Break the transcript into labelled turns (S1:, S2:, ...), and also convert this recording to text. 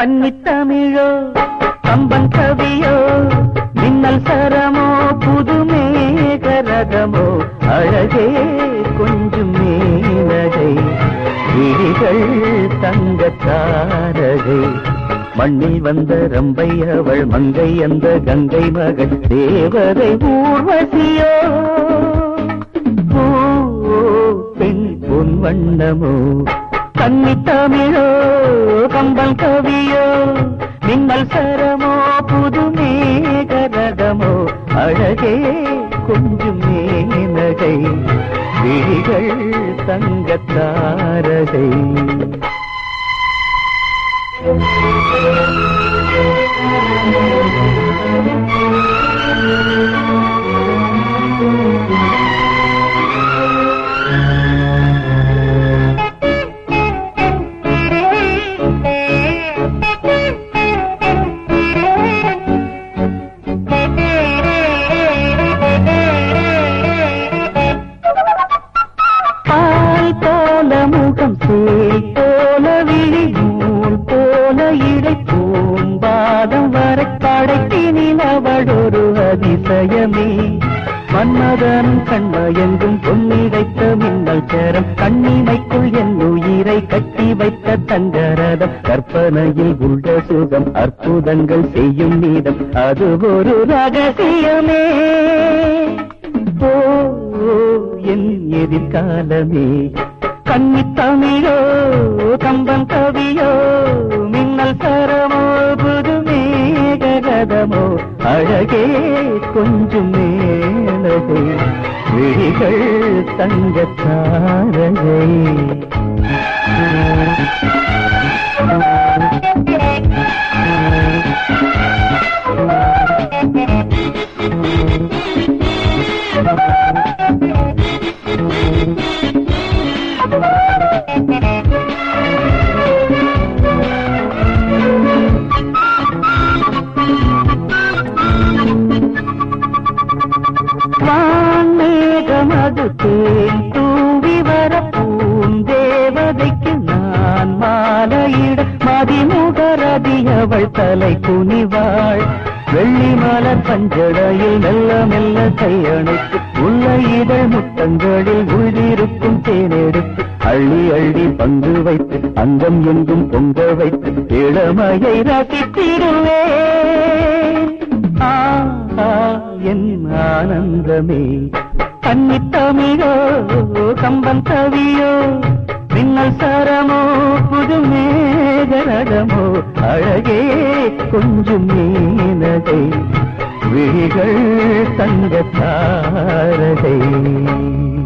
S1: கன்னித்தமிழோ கம்பன் கவியோ மின்னல் சரமோ புது மேகரகமோ அழகே கொஞ்சம் மேனகை விழிகள் தங்கத்தாரகை மண்ணில் வந்த ரம்பை அவள் மங்கை அந்த கங்கை மகள் தேவதை ஊர்வசியோ ஓ, ஓ, பெண் பொன் வண்ணமோ கன்னி தமிழோ கம்பல் கவியோ மின்னல் சரமோ புது மேகரகமோ அழகே கொஞ்சம் மேனகை விழிகள் தங்கத்தாரகை பால் போல முகம் சேல் போல விழி நூல் போல இடை பூம்பாதம் வரை படைத்தினில் அவள் ஒரு அதிசயமே மன்மதன் கண்மயங்கும் பொன்னிடைத்த மின்னல் சேரம் கண்ணிமைக்குள் என் உயிரை கட்டி வைத்த தங்கரதம் கற்பனையில் உள்ள சுகம் அற்புதங்கள் செய்யும் நீதம் அது ஒரு ரகசியமே ஓ என் எதிர்காலமே கன்னி தமிழோ கம்பன் கவியோ மின்னல் சரமோ புது மேகரதமோ அழகே கொஞ்சம் மேலகை விழிகள் தங்கத்தாரகை வான்மேகமது தேன் தூவி வர பூந்தேவதைக்கு நான் மாலையிட மதிமுகரதி அவள் தலை குனிவாள் வெள்ளி மலர் பஞ்சடையில் மெல்ல மெல்ல கையணைத்து உள்ள இதழ் முத்தங்களில் உள்திருக்கும் தேனெடுத்து அள்ளி அள்ளி பங்கு வைத்து அங்கம் எங்கும் பொங்க வைத்து இளமையை ரசித்திடுவேன் ஆ, ஆ, என் ஆனந்தமே கன்னி தமிழோ கம்பன் கவியோ மின்னல் சரமோ புது மேகரகமோ அழகே கொஞ்சம் மீனகை விழிகள் தங்க தாரகை